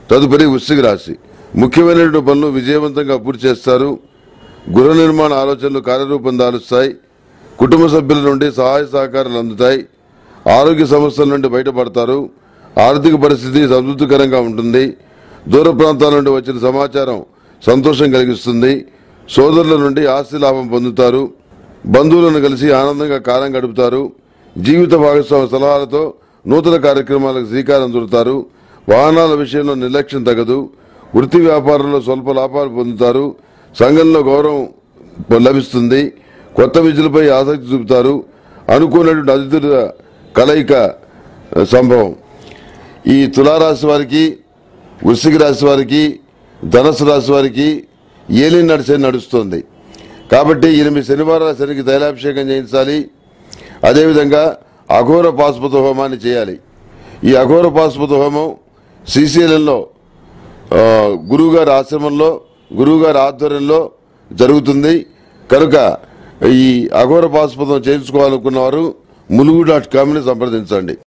తదుపరి వృశ్చిక రాశి ముఖ్యమైనటువంటి పనులు విజయవంతంగా పూర్తి చేస్తారు గృహ నిర్మాణ ఆలోచనలు కార్యరూపం దాలుస్తాయి కుటుంబ సభ్యుల నుండి సహాయ సహకారాలు అందుతాయి ఆరోగ్య సమస్యల నుండి బయటపడతారు ఆర్థిక పరిస్థితి సంతృప్తికరంగా ఉంటుంది దూర ప్రాంతాల నుండి వచ్చిన సమాచారం సంతోషం కలిగిస్తుంది సోదరుల నుండి ఆస్తి లాభం పొందుతారు బంధువులను కలిసి ఆనందంగా కాలం గడుపుతారు జీవిత భాగస్వామి సలహాలతో నూతన కార్యక్రమాలకు శ్రీకారం చుడతారు వాహనాల విషయంలో నిర్లక్ష్యం తగదు వృత్తి వ్యాపారంలో స్వల్ప లాభాలు పొందుతారు సంఘంలో గౌరవం లభిస్తుంది కొత్త విద్యలపై ఆసక్తి చూపుతారు అనుకున్నటువంటి అతిథుల కలయిక ఆ, సంభవం ఈ తులారాశి వారికి వృశ్చిక రాశి వారికి ధనస్సు రాశి వారికి ఏలి నడిచే నడుస్తుంది కాబట్టి ఎనిమిది శనివారాల శనికి తైలాభిషేకం చేయించాలి అదేవిధంగా అఘోర పాశుపత హోమాన్ని చేయాలి ఈ అఘోర పాశుపత హోమం శ్రీశైలంలో ఆ, గురువుగారి ఆశ్రమంలో గురువుగారి ఆధ్వర్యంలో జరుగుతుంది కనుక ఈ అఘోర పాశుపతం చేయించుకోవాలనుకున్న వారు ములుగు డాట్ కామ్ని సంప్రదించండి